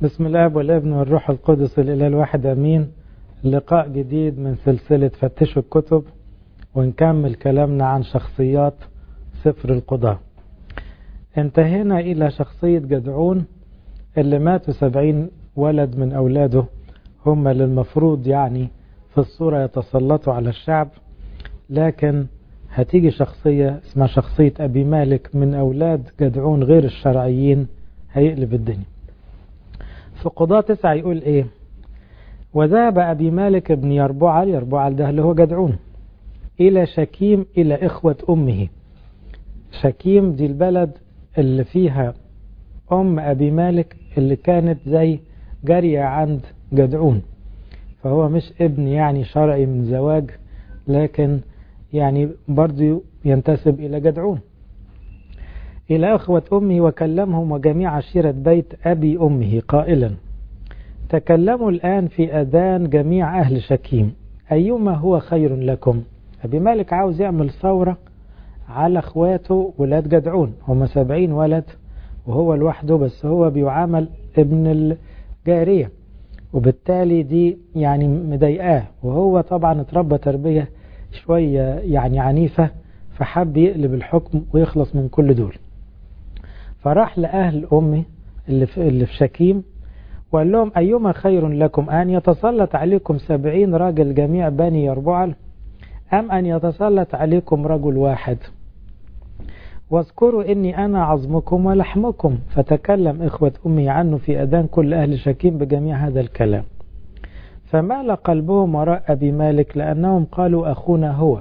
بسم الله والابن والروح القدس الإله الواحد أمين لقاء جديد من سلسلة فتشوا الكتب ونكمل كلامنا عن شخصيات سفر القضاء انتهينا إلى شخصية جدعون اللي ماتوا سبعين ولد من أولاده هم اللي المفروض يعني في الصورة يتسلطوا على الشعب لكن هتيجي شخصية اسمها شخصية أبي مالك من أولاد جدعون غير الشرعيين هيقلب الدنيا في قضاء تسعة يقول ايه وذهب أبي مالك بن يربعل يربعل ده اللي هو جدعون إلى شكيم إلى إخوة أمه شكيم دي البلد اللي فيها أم أبي مالك اللي كانت زي جارية عند جدعون فهو مش ابن يعني شرعي من زواج لكن يعني برضه ينتسب إلى جدعون إلى أخوة أمه وكلمهم وجميع عشيرة بيت أبي أمه قائلا تكلموا الآن في أذان جميع أهل شكيم أيما هو خير لكم أبي مالك عاوز يعمل ثورة على أخواته ولاد جدعون هم سبعين ولد وهو لوحده بس هو بيعامل ابن الجارية وبالتالي دي يعني مضايقاه وهو طبعا اتربى تربية شوية يعني عنيفة فحب يقلب الحكم ويخلص من كل دول فراح لأهل أمي اللي في, اللي في شكيم وقال لهم أيما خير لكم أن يتسلط عليكم سبعين راجل جميع بني يربعل أم أن يتسلط عليكم رجل واحد واذكروا إني أنا عظمكم ولحمكم فتكلم إخوة أمي عنه في أذان كل أهل شكيم بجميع هذا الكلام فمال قلبهم وراء أبي مالك لأنهم قالوا أخونا هو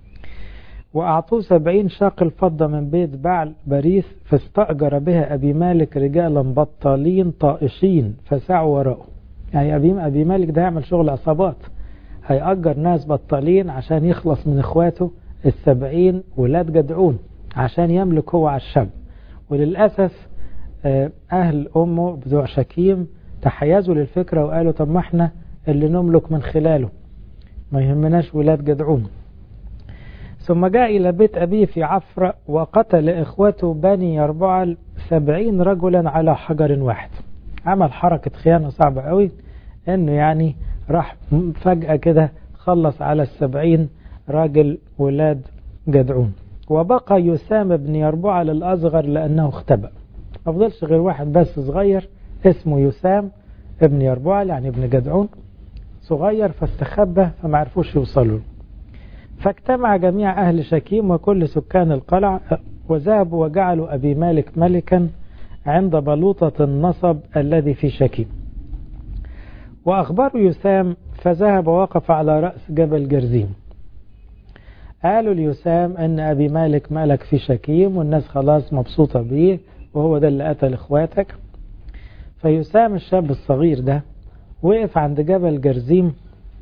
وأعطوه سبعين شاقل فضة من بيت بعل بريث فاستأجر بها أبي مالك رجالا بطالين طائشين فسعوا وراءه يعني أبي, أبي مالك ده يعمل شغل عصابات هيأجر ناس بطالين عشان يخلص من إخواته السبعين ولاد جدعون عشان يملك هو على الشعب وللأسف أهل أمه بتوع شكيم تحيزوا للفكرة وقالوا طب ما احنا اللي نملك من خلاله ما يهمناش ولاد جدعون ثم جاء إلى بيت أبيه في عفرة وقتل إخوته بني يربعل سبعين رجلا على حجر واحد عمل حركة خيانة صعبة قوي انه يعني راح فجأة كده خلص على السبعين راجل ولاد جدعون وبقى يسام بن يربعل الأصغر لأنه اختبأ ما فضلش غير واحد بس صغير اسمه يسام ابن يربعل يعني ابن جدعون صغير فاستخبى فما عرفوش يوصلوا فاجتمع جميع أهل شكيم وكل سكان القلعة وذهبوا وجعلوا أبي مالك ملكا عند بلوطة النصب الذي في شكيم وأخبروا يسام فذهب ووقف على رأس جبل جرزيم قالوا ليسام أن أبي مالك ملك في شكيم والناس خلاص مبسوطة بيه وهو ده اللي قتل إخواتك فيسام الشاب الصغير ده وقف عند جبل جرزيم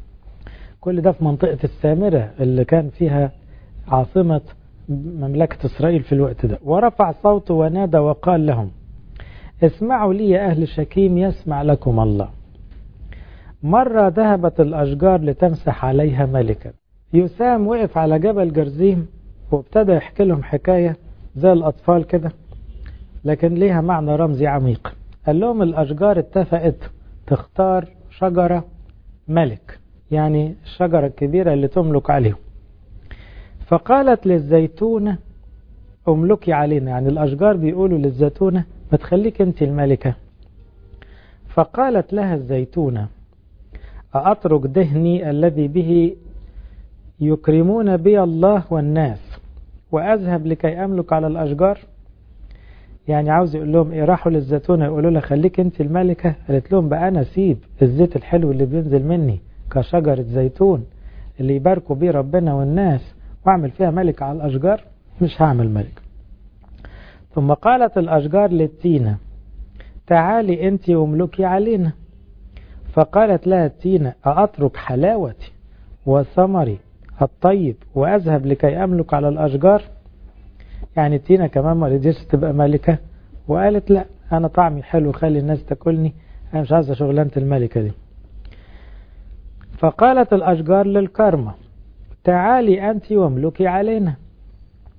كل ده في منطقة السامرة اللي كان فيها عاصمة مملكة إسرائيل في الوقت ده ورفع صوته ونادى وقال لهم اسمعوا لي يا أهل شكيم يسمع لكم الله مرة ذهبت الأشجار لتمسح عليها ملكا يسام وقف على جبل جرزيم وابتدى يحكي لهم حكاية زي الأطفال كده لكن ليها معنى رمزي عميق قال لهم الأشجار اتفقت تختار شجرة ملك يعني الشجرة الكبيرة اللي تملك عليهم فقالت للزيتونة املكي علينا يعني الأشجار بيقولوا للزيتونة ما تخليك انت الملكة فقالت لها الزيتونة أأترك دهني الذي به يكرمون بي الله والناس وأذهب لكي أملك على الأشجار يعني عاوز يقول لهم ايه راحوا للزيتونة يقولوا لها خليك انت الملكة قالت لهم بقى أنا سيب الزيت الحلو اللي بينزل مني كشجرة زيتون اللي يباركوا بيه ربنا والناس واعمل فيها ملك على الأشجار مش هعمل ملك ثم قالت الأشجار للتينة تعالي أنت واملكي علينا فقالت لها التينة أأترك حلاوتي وثمري الطيب وأذهب لكي أملك على الأشجار يعني التينة كمان ما رضيتش تبقى ملكة وقالت لا أنا طعمي حلو خلي الناس تاكلني أنا مش عايزة شغلانة الملكة دي فقالت الأشجار للكرمة تعالي أنت واملكي علينا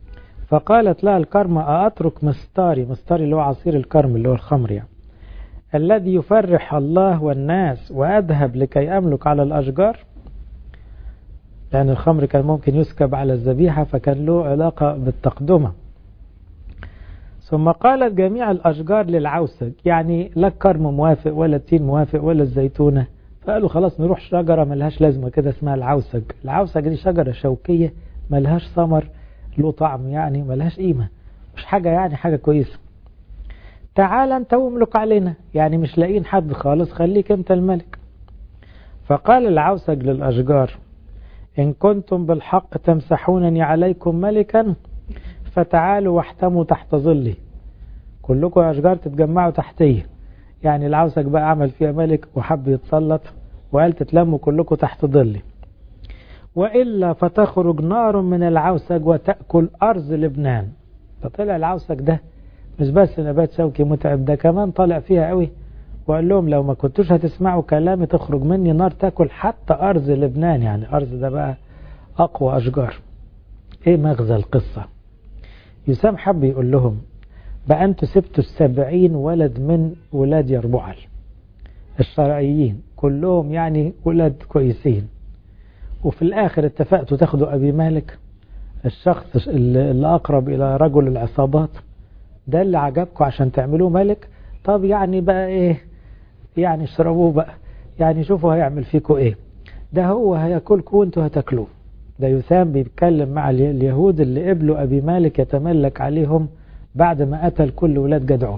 فقالت لها الكرمة أترك مستاري مستاري اللي هو عصير الكرم اللي هو الخمر يعني الذي يفرح الله والناس وأذهب لكي أملك على الأشجار لأن الخمر كان ممكن يسكب على الذبيحة فكان له علاقة بالتقدمة ثم قالت جميع الأشجار للعوسج يعني لا الكرم موافق ولا التين موافق ولا الزيتونة فقالوا خلاص نروح شجرة ملهاش لازمة كده اسمها العوسج العوسج دي شجرة شوكية ملهاش ثمر له طعم يعني ملهاش قيمة مش حاجة يعني حاجة كويسة تعال انت واملك علينا يعني مش لاقيين حد خالص خليك انت الملك فقال العوسج للأشجار إن كنتم بالحق تمسحونني عليكم ملكا فتعالوا واحتموا تحت ظلي كلكم يا أشجار تتجمعوا تحتي يعني العوسج بقى عمل فيها ملك وحب يتسلط وقال تتلموا كلكم تحت ظلي وإلا فتخرج نار من العوسج وتأكل أرض لبنان فطلع العوسج ده مش بس نبات شوكي متعب ده كمان طالع فيها قوي وقال لهم لو ما كنتوش هتسمعوا كلامي تخرج مني نار تاكل حتى أرض لبنان يعني أرض ده بقى أقوى أشجار إيه مغزى القصة يسام حب يقول لهم بقى أنتوا سبتوا السبعين ولد من ولاد يربعل الشرعيين كلهم يعني ولاد كويسين وفي الآخر اتفقتوا تاخدوا أبي مالك الشخص اللي أقرب إلى رجل العصابات ده اللي عجبكم عشان تعملوه ملك طب يعني بقى ايه يعني اشربوه بقى يعني شوفوا هيعمل فيكم ايه ده هو هياكلكم وانتوا هتاكلوه ده يثام بيتكلم مع اليهود اللي قبلوا ابي مالك يتملك عليهم بعد ما قتل كل ولاد جدعون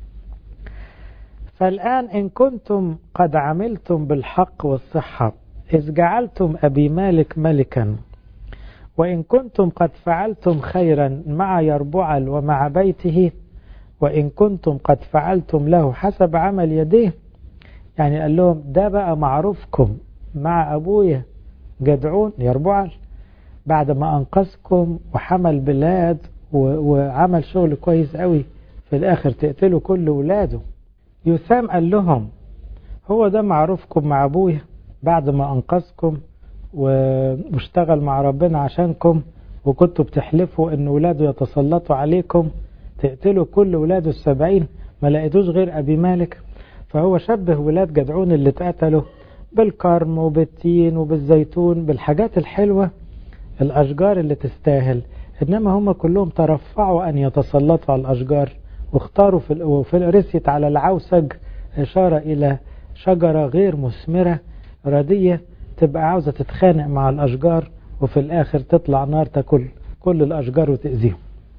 فالآن إن كنتم قد عملتم بالحق والصحة إذ جعلتم أبي مالك ملكا وإن كنتم قد فعلتم خيرا مع يربعل ومع بيته وإن كنتم قد فعلتم له حسب عمل يديه يعني قال لهم ده بقى معروفكم مع أبويا جدعون يربعل بعد ما أنقذكم وحمل بلاد وعمل شغل كويس قوي في الآخر تقتلوا كل ولاده يسام قال لهم هو ده معروفكم مع أبويا بعد ما أنقذكم واشتغل مع ربنا عشانكم وكنتوا بتحلفوا ان ولاده يتسلطوا عليكم تقتلوا كل ولاده السبعين ما لقيتوش غير ابي مالك فهو شبه ولاد جدعون اللي اتقتلوا بالكرم وبالتين وبالزيتون بالحاجات الحلوة الاشجار اللي تستاهل انما هم كلهم ترفعوا ان يتسلطوا على الاشجار واختاروا في وفي رسيت على العوسج اشارة الى شجرة غير مثمرة ردية تبقى عاوزة تتخانق مع الأشجار وفي الآخر تطلع نار تاكل كل الأشجار وتأذيهم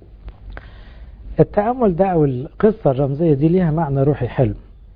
التأمل ده أو القصة الرمزية دي ليها معنى روحي حلو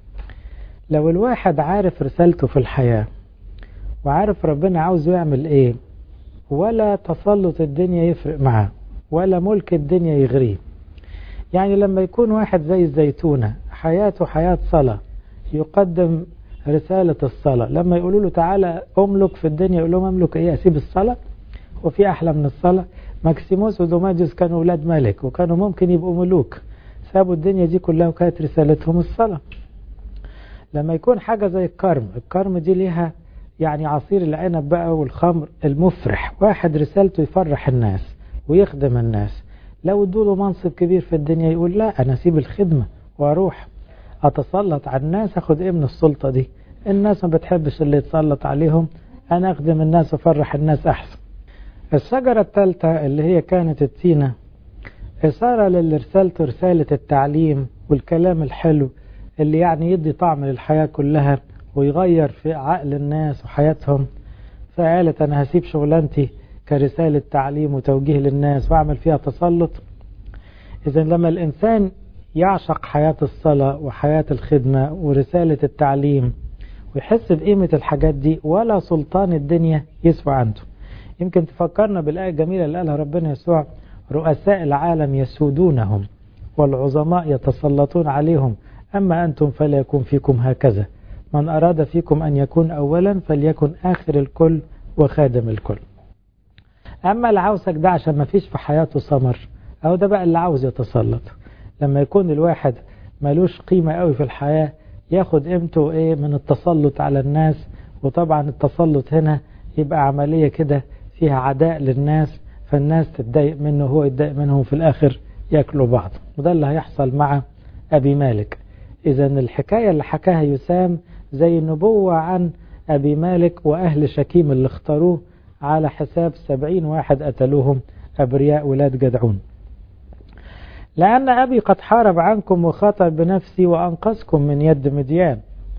لو الواحد عارف رسالته في الحياة وعارف ربنا عاوزه يعمل ايه ولا تسلط الدنيا يفرق معاه ولا ملك الدنيا يغريه يعني لما يكون واحد زي الزيتونة حياته حياة صلاة يقدم رسالة الصلاة لما يقولوا له تعالى أملك في الدنيا يقول لهم أملك إيه أسيب الصلاة وفي أحلى من الصلاة ماكسيموس ودوماديوس كانوا أولاد ملك وكانوا ممكن يبقوا ملوك سابوا الدنيا دي كلها وكانت رسالتهم الصلاة لما يكون حاجة زي الكرم الكرم دي ليها يعني عصير العنب بقى والخمر المفرح واحد رسالته يفرح الناس ويخدم الناس لو ادوله منصب كبير في الدنيا يقول لا أنا أسيب الخدمة وأروح أتسلط على الناس أخد إيه من السلطة دي الناس ما بتحبش اللي يتسلط عليهم أنا أخدم الناس وأفرح الناس أحسن الشجرة الثالثة اللي هي كانت التينة إشارة للي رسالته رسالة التعليم والكلام الحلو اللي يعني يدي طعم للحياة كلها ويغير في عقل الناس وحياتهم فقالت أنا هسيب شغلانتي كرسالة تعليم وتوجيه للناس وأعمل فيها تسلط إذا لما الإنسان يعشق حياة الصلاة وحياة الخدمة ورسالة التعليم ويحس بقيمة الحاجات دي ولا سلطان الدنيا يسوى عنده يمكن تفكرنا بالآية الجميلة اللي قالها ربنا يسوع رؤساء العالم يسودونهم والعظماء يتسلطون عليهم أما أنتم فلا يكون فيكم هكذا من أراد فيكم أن يكون أولا فليكن آخر الكل وخادم الكل أما العوسك ده عشان ما فيش في حياته ثمر أو ده بقى اللي عاوز يتسلط لما يكون الواحد ملوش قيمة قوي في الحياة ياخد قيمته ايه من التسلط على الناس وطبعا التسلط هنا يبقى عملية كده فيها عداء للناس فالناس تتضايق منه وهو يتضايق منهم في الآخر ياكلوا بعض وده اللي هيحصل مع أبي مالك إذا الحكاية اللي حكاها يسام زي النبوة عن أبي مالك وأهل شكيم اللي اختاروه على حساب سبعين واحد قتلوهم أبرياء ولاد جدعون لأن أبي قد حارب عنكم وخاطر بنفسي وأنقذكم من يد مديان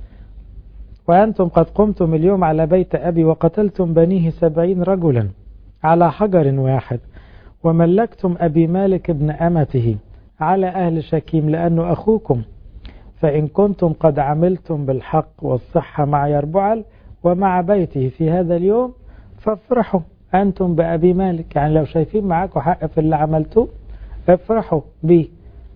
وأنتم قد قمتم اليوم على بيت أبي وقتلتم بنيه سبعين رجلا على حجر واحد وملكتم أبي مالك ابن أمته على أهل شكيم لأنه أخوكم فإن كنتم قد عملتم بالحق والصحة مع يربعل ومع بيته في هذا اليوم فافرحوا أنتم بأبي مالك يعني لو شايفين معاكم حق في اللي عملتوه افرحوا به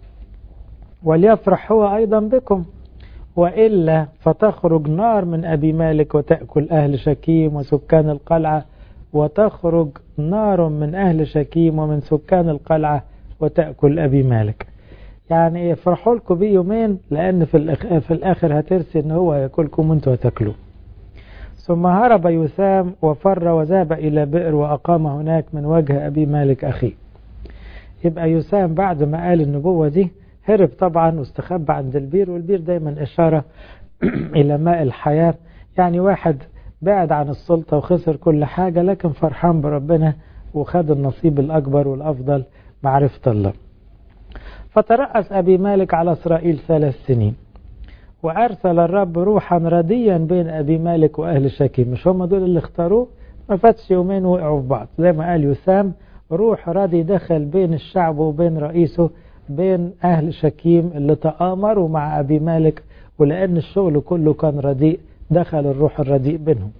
وليفرح هو أيضا بكم وإلا فتخرج نار من أبي مالك وتأكل أهل شكيم وسكان القلعة وتخرج نار من أهل شكيم ومن سكان القلعة وتأكل أبي مالك يعني يفرحوا لكم بيه يومين لأن في, الأخ... في الآخر هترسي إن هو يأكلكم وانتوا هتاكلوا ثم هرب يسام وفر وذهب إلى بئر وأقام هناك من وجه أبي مالك أخيه يبقى يسام بعد ما قال النبوة دي هرب طبعا واستخبى عند البير والبير دايما إشارة إلى ماء الحياة يعني واحد بعد عن السلطة وخسر كل حاجة لكن فرحان بربنا وخد النصيب الأكبر والأفضل معرفة الله فترأس أبي مالك على إسرائيل ثلاث سنين وأرسل الرب روحا رديا بين أبي مالك وأهل شكيم مش هم دول اللي اختاروه ما فاتش يومين وقعوا في بعض زي ما قال يسام روح ردي دخل بين الشعب وبين رئيسه بين أهل شكيم اللي تآمروا مع أبي مالك ولأن الشغل كله كان رديء دخل الروح الرديء بينهم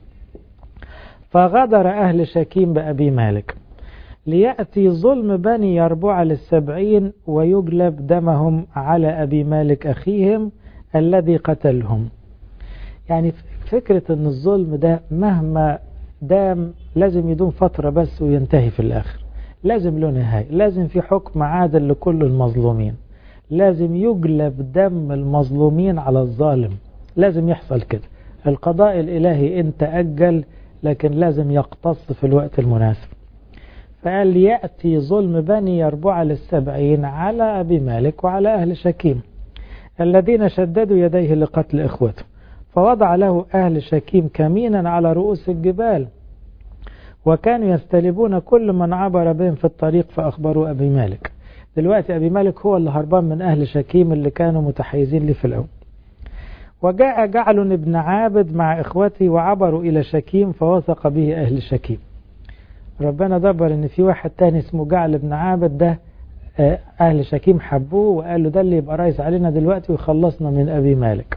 فغدر أهل شكيم بأبي مالك ليأتي ظلم بني يربوع للسبعين ويجلب دمهم على أبي مالك أخيهم الذي قتلهم يعني فكرة أن الظلم ده مهما دام لازم يدوم فترة بس وينتهي في الآخر لازم له نهاية لازم في حكم عادل لكل المظلومين لازم يجلب دم المظلومين على الظالم لازم يحصل كده القضاء الإلهي إن تأجل لكن لازم يقتص في الوقت المناسب فقال يأتي ظلم بني يربوع للسبعين على أبي مالك وعلى أهل شكيم الذين شددوا يديه لقتل إخوته فوضع له أهل شكيم كمينا على رؤوس الجبال وكانوا يستلبون كل من عبر بهم في الطريق فأخبروا أبي مالك دلوقتي أبي مالك هو اللي هربان من أهل شكيم اللي كانوا متحيزين لي في الأول وجاء جعل ابن عابد مع إخوته وعبروا إلى شكيم فوثق به أهل شكيم ربنا دبر ان في واحد تاني اسمه جعل ابن عابد ده اهل شكيم حبوه وقال له ده اللي يبقى رايس علينا دلوقتي ويخلصنا من ابي مالك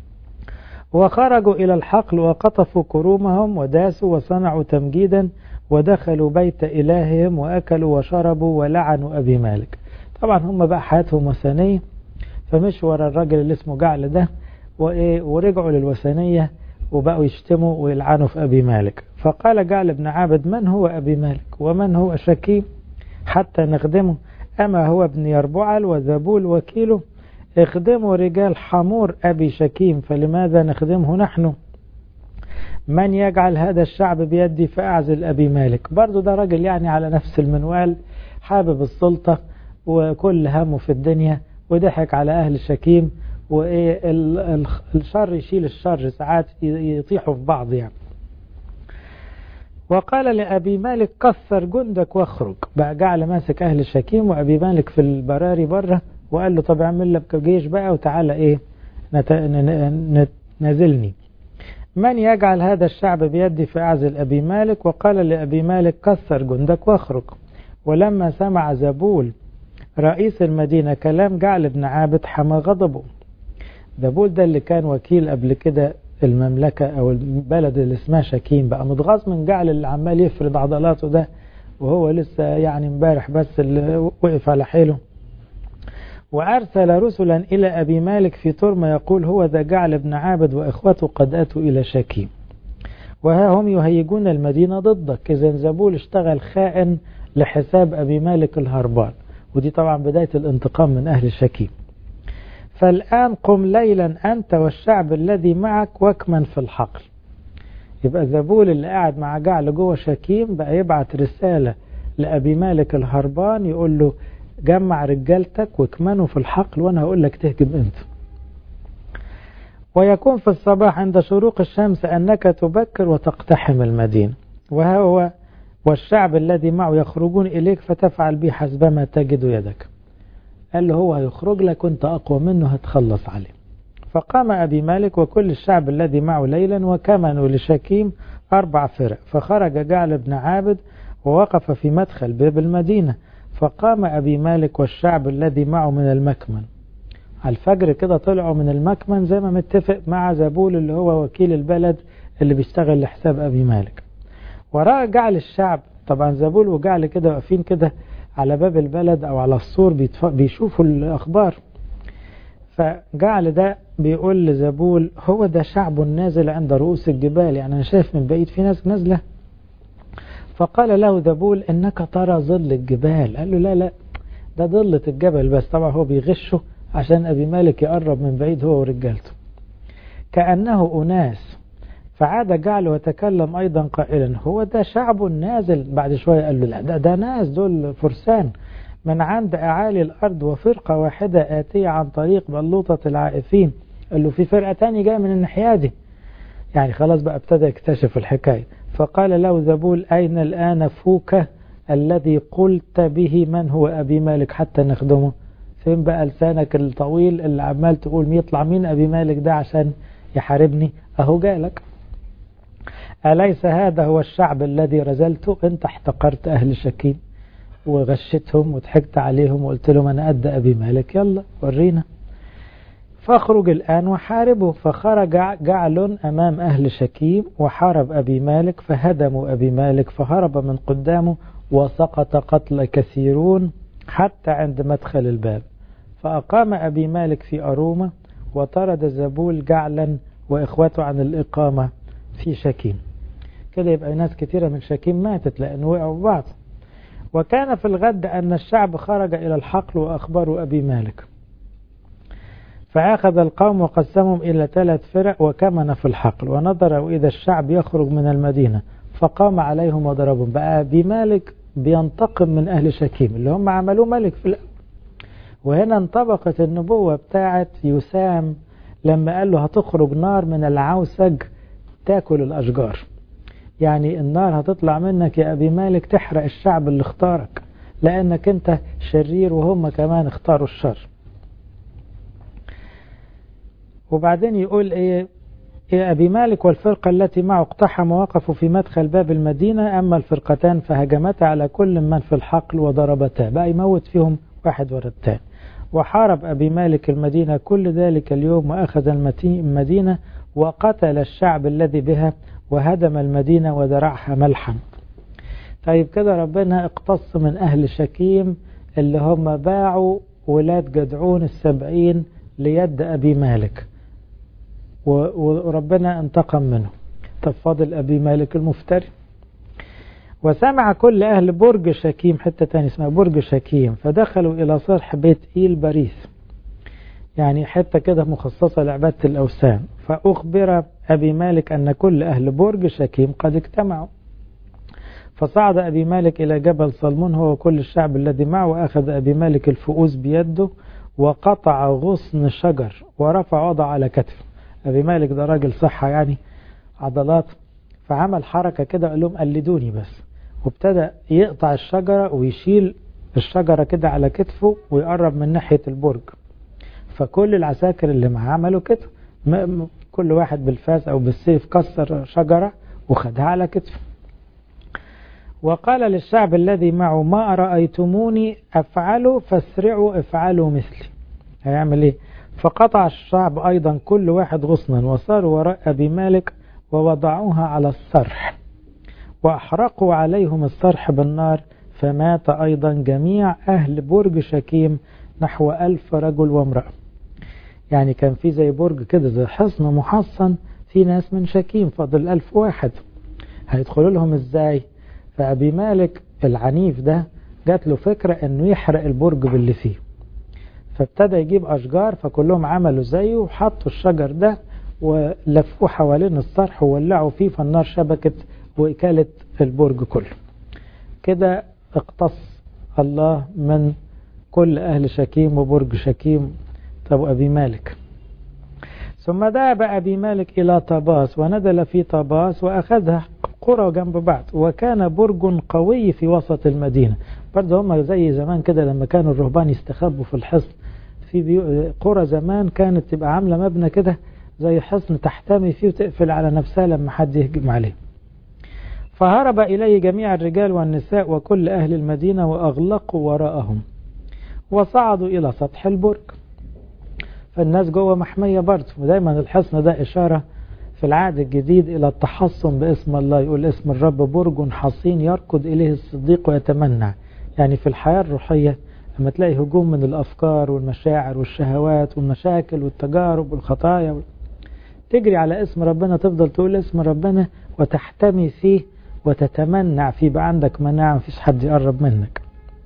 وخرجوا الى الحقل وقطفوا كرومهم وداسوا وصنعوا تمجيدا ودخلوا بيت الههم واكلوا وشربوا ولعنوا ابي مالك طبعا هم بقى حياتهم وثنيه فمش ورا الراجل اللي اسمه جعل ده وايه ورجعوا للوثنيه وبقوا يشتموا ويلعنوا في أبي مالك فقال جعل ابن عابد من هو أبي مالك ومن هو شكيم حتى نخدمه أما هو ابن يربعل وذبول وكيله اخدموا رجال حمور أبي شكيم فلماذا نخدمه نحن من يجعل هذا الشعب بيدي فأعزل أبي مالك برضو ده راجل يعني على نفس المنوال حابب السلطة وكل همه في الدنيا وضحك على أهل شكيم والشر يشيل الشر ساعات يطيحوا في بعض يعني وقال لأبي مالك كثر جندك واخرج بقى جعل ماسك أهل الشكيم وأبي مالك في البراري بره وقال له طب اعمل لك جيش بقى وتعالى إيه نازلني من يجعل هذا الشعب بيدي فأعزل أبي مالك وقال لأبي مالك كثر جندك واخرج ولما سمع زبول رئيس المدينة كلام جعل بن عابد حمى غضبه دابول ده اللي كان وكيل قبل كده المملكة أو البلد اللي اسمها شكيم بقى متغاظ من جعل اللي عمال يفرد عضلاته ده وهو لسه يعني امبارح بس اللي وقف على حيله وأرسل رسلا إلى أبي مالك في ترمى يقول هو ذا جعل ابن عابد وإخوته قد أتوا إلى شكيم وها هم يهيجون المدينة ضدك إذا زبول اشتغل خائن لحساب أبي مالك الهربان ودي طبعا بداية الانتقام من أهل شكيم فالآن قم ليلا أنت والشعب الذي معك وكمن في الحقل يبقى زبول اللي قاعد مع جعل جوه شكيم بقى يبعت رسالة لأبي مالك الهربان يقول له جمع رجالتك واكمنوا في الحقل وأنا هقول لك تهجم أنت ويكون في الصباح عند شروق الشمس أنك تبكر وتقتحم المدينة وها هو والشعب الذي معه يخرجون إليك فتفعل به حسبما تجد يدك قال له هو هيخرج لك وانت أقوى منه هتخلص عليه فقام أبي مالك وكل الشعب الذي معه ليلا وكمنوا لشكيم أربع فرق فخرج جعل بن عابد ووقف في مدخل باب المدينة فقام أبي مالك والشعب الذي معه من المكمن على الفجر كده طلعوا من المكمن زي ما متفق مع زبول اللي هو وكيل البلد اللي بيشتغل لحساب أبي مالك وراء جعل الشعب طبعا زبول وجعل كده واقفين كده على باب البلد أو على السور بيشوفوا الأخبار فجعل ده بيقول لزبول هو ده شعب نازل عند رؤوس الجبال يعني أنا شايف من بعيد في ناس نازلة فقال له ذبول إنك ترى ظل الجبال قال له لا لا ده ظلة الجبل بس طبعا هو بيغشه عشان أبي مالك يقرب من بعيد هو ورجالته كأنه أناس فعاد جعل وتكلم أيضا قائلا هو ده شعب نازل بعد شوية قال له لا ده, ده ناس دول فرسان من عند أعالي الأرض وفرقة واحدة آتية عن طريق بلوطة العائفين قال له في فرقة تاني جاية من الناحية دي يعني خلاص بقى ابتدى يكتشف الحكاية فقال له ذبول أين الآن فوك الذي قلت به من هو أبي مالك حتى نخدمه فين بقى لسانك الطويل اللي عمال تقول يطلع مين أبي مالك ده عشان يحاربني أهو جالك أليس هذا هو الشعب الذي رزلته أنت احتقرت أهل شكيم وغشتهم وضحكت عليهم وقلت لهم أنا قد أبي مالك يلا ورينا فاخرج الآن وحاربه فخرج جعل أمام أهل شكيم وحارب أبي مالك فهدموا أبي مالك فهرب من قدامه وسقط قتل كثيرون حتى عند مدخل الباب فأقام أبي مالك في أرومة وطرد زبول جعلا وإخوته عن الإقامة في شكيم كده يبقى ناس كثيرة من شكيم ماتت لأنه وقعوا بعض وكان في الغد أن الشعب خرج إلى الحقل وأخبروا أبي مالك فأخذ القوم وقسمهم إلى ثلاث فرق وكمن في الحقل ونظروا إذا الشعب يخرج من المدينة فقام عليهم وضربهم بقى أبي مالك بينتقم من أهل شكيم اللي هم عملوه ملك في الأول وهنا انطبقت النبوة بتاعت يسام لما قال له هتخرج نار من العوسج تاكل الأشجار يعني النار هتطلع منك يا أبي مالك تحرق الشعب اللي اختارك لأنك أنت شرير وهم كمان اختاروا الشر وبعدين يقول إيه إيه أبي مالك والفرقة التي معه اقتحموا وقفوا في مدخل باب المدينة أما الفرقتان فهجمتا على كل من في الحقل وضربتا بقى يموت فيهم واحد ورا الثاني وحارب أبي مالك المدينة كل ذلك اليوم وأخذ المدينة وقتل الشعب الذي بها وهدم المدينة ودرعها ملحا طيب كده ربنا اقتص من أهل شكيم اللي هم باعوا ولاد جدعون السبعين ليد أبي مالك وربنا انتقم منه طب فاضل أبي مالك المفتري وسمع كل أهل برج شكيم حتة تاني اسمها برج شكيم فدخلوا إلى صرح بيت إيل باريس يعني حتة كده مخصصة لعبادة الأوثان فأخبر أبي مالك أن كل أهل برج شكيم قد اجتمعوا فصعد أبي مالك إلى جبل صلمون هو وكل الشعب الذي معه وأخذ أبي مالك الفؤوس بيده وقطع غصن شجر ورفع وضع على كتفه أبي مالك ده راجل صحة يعني عضلات فعمل حركة كده قال لهم قلدوني بس وابتدى يقطع الشجرة ويشيل الشجرة كده على كتفه ويقرب من ناحية البرج فكل العساكر اللي معاه عملوا كده كل واحد بالفاس أو بالسيف كسر شجرة وخدها على كتفه وقال للشعب الذي معه ما رأيتموني أفعله فاسرعوا افعلوا مثلي هيعمل ايه فقطع الشعب أيضا كل واحد غصنا وصاروا وراء أبي مالك ووضعوها على الصرح وأحرقوا عليهم الصرح بالنار فمات أيضا جميع أهل برج شكيم نحو ألف رجل وامرأة يعني كان في زي برج كده زي حصن محصن في ناس من شكيم فاضل ألف واحد هيدخلوا لهم ازاي فأبي مالك العنيف ده جات له فكرة انه يحرق البرج باللي فيه فابتدى يجيب أشجار فكلهم عملوا زيه وحطوا الشجر ده ولفوه حوالين الصرح وولعوا فيه فالنار شبكت وإكالة البرج كله كده اقتص الله من كل أهل شكيم وبرج شكيم طب أبي مالك ثم ذهب أبي مالك إلى طباس ونزل في طباس وأخذها قرى جنب بعض وكان برج قوي في وسط المدينة برضه هم زي زمان كده لما كانوا الرهبان يستخبوا في الحصن في بيو... قرى زمان كانت تبقى عاملة مبنى كده زي حصن تحتمي فيه وتقفل على نفسها لما حد يهجم عليه فهرب إليه جميع الرجال والنساء وكل أهل المدينة وأغلقوا وراءهم وصعدوا إلى سطح البرج فالناس جوه محمية برضه ودايما الحصن ده إشارة في العهد الجديد إلى التحصن باسم الله يقول اسم الرب برج حصين يركض إليه الصديق ويتمنع يعني في الحياة الروحية لما تلاقي هجوم من الأفكار والمشاعر والشهوات والمشاكل والتجارب والخطايا تجري على اسم ربنا تفضل تقول اسم ربنا وتحتمي فيه وتتمنع فيه بقى عندك مناعة مفيش حد يقرب منك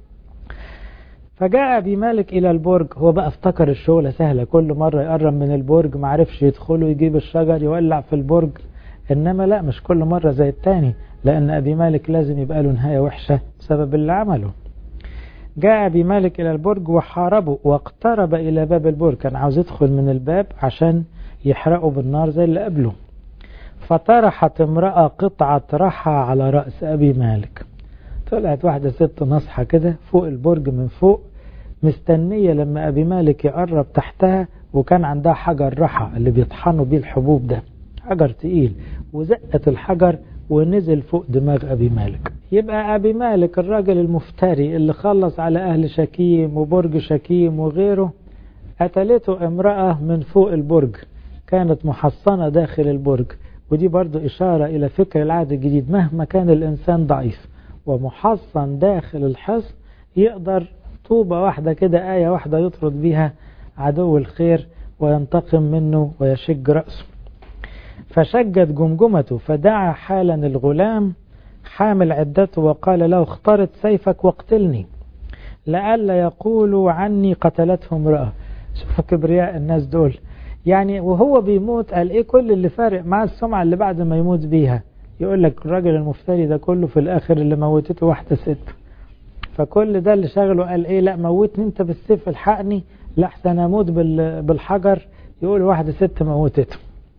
فجاء أبي مالك إلى البرج هو بقى افتكر الشغلة سهلة كل مرة يقرب من البرج معرفش يدخله يجيب الشجر يولع في البرج إنما لا مش كل مرة زي التاني لأن أبي مالك لازم يبقى له نهاية وحشة بسبب اللي عمله جاء أبي مالك إلى البرج وحاربه واقترب إلى باب البرج كان عاوز يدخل من الباب عشان يحرقه بالنار زي اللي قبله فطرحت امرأة قطعة رحى على رأس أبي مالك طلعت واحدة ست نصحة كده فوق البرج من فوق مستنية لما أبي مالك يقرب تحتها وكان عندها حجر رحى اللي بيطحنوا بيه الحبوب ده حجر تقيل وزقت الحجر ونزل فوق دماغ أبي مالك يبقى أبي مالك الراجل المفتري اللي خلص على أهل شكيم وبرج شكيم وغيره قتلته امرأة من فوق البرج كانت محصنة داخل البرج ودي برضو إشارة إلى فكر العهد الجديد مهما كان الإنسان ضعيف ومحصن داخل الحصن يقدر طوبة واحدة كده آية واحدة يطرد بها عدو الخير وينتقم منه ويشج رأسه فشجت جمجمته فدعا حالا الغلام حامل عدته وقال له اخترت سيفك واقتلني لئلا يقولوا عني قتلته امرأة شوفوا كبرياء الناس دول يعني وهو بيموت قال ايه كل اللي فارق معاه السمعة اللي بعد ما يموت بيها يقول لك الراجل المفتري ده كله في الاخر اللي موتته واحدة ست فكل ده اللي شغله قال ايه لا موتني انت بالسيف الحقني لحسن اموت بالحجر يقول واحدة ست موتته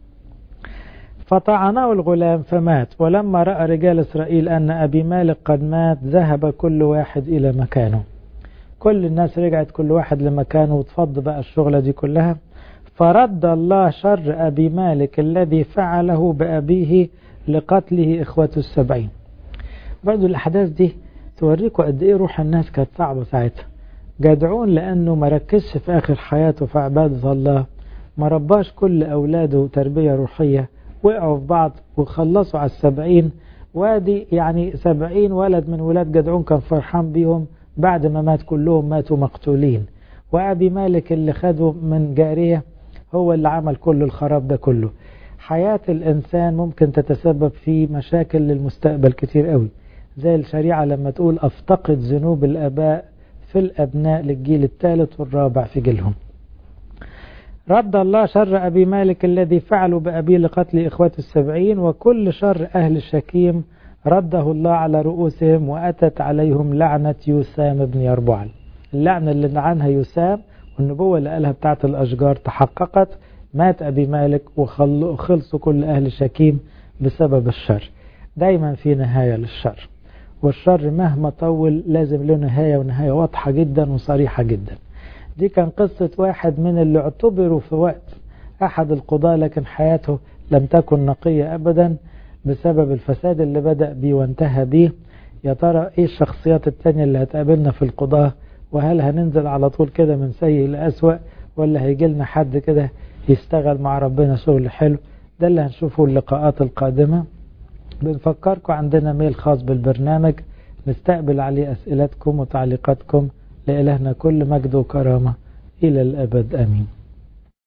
فطعنه الغلام فمات ولما رأى رجال إسرائيل أن أبي مالك قد مات ذهب كل واحد إلى مكانه كل الناس رجعت كل واحد لمكانه وتفض بقى الشغلة دي كلها فرد الله شر أبي مالك الذي فعله بأبيه لقتله إخوته السبعين برضو الأحداث دي توريكوا قد إيه روح الناس كانت صعبة ساعتها جدعون لأنه ما ركزش في آخر حياته في عبادة الله ما رباش كل أولاده تربية روحية وقعوا في بعض وخلصوا على السبعين وادي يعني سبعين ولد من ولاد جدعون كان فرحان بيهم بعد ما مات كلهم ماتوا مقتولين وأبي مالك اللي خده من جارية هو اللي عمل كل الخراب ده كله حياة الإنسان ممكن تتسبب في مشاكل للمستقبل كتير قوي زي الشريعة لما تقول أفتقد ذنوب الآباء في الأبناء للجيل الثالث والرابع في جيلهم رد الله شر أبي مالك الذي فعلوا بأبي لقتل إخوته السبعين وكل شر أهل الشكيم رده الله على رؤوسهم وأتت عليهم لعنة يوسام بن يربعل اللعنة اللي لعنها يوسام والنبوة اللي قالها بتاعت الأشجار تحققت مات أبي مالك وخلصوا كل أهل شكيم بسبب الشر دايما في نهاية للشر والشر مهما طول لازم له نهاية ونهاية واضحة جدا وصريحة جدا دي كان قصة واحد من اللي اعتبروا في وقت أحد القضاة لكن حياته لم تكن نقية أبدا بسبب الفساد اللي بدأ بيه وانتهى بيه يا ترى ايه الشخصيات التانية اللي هتقابلنا في القضاة وهل هننزل على طول كده من سيء لأسوأ ولا هيجي لنا حد كده يشتغل مع ربنا شغل حلو ده اللي هنشوفه اللقاءات القادمة بنفكركم عندنا ميل خاص بالبرنامج نستقبل عليه أسئلتكم وتعليقاتكم لإلهنا كل مجد وكرامة إلى الأبد أمين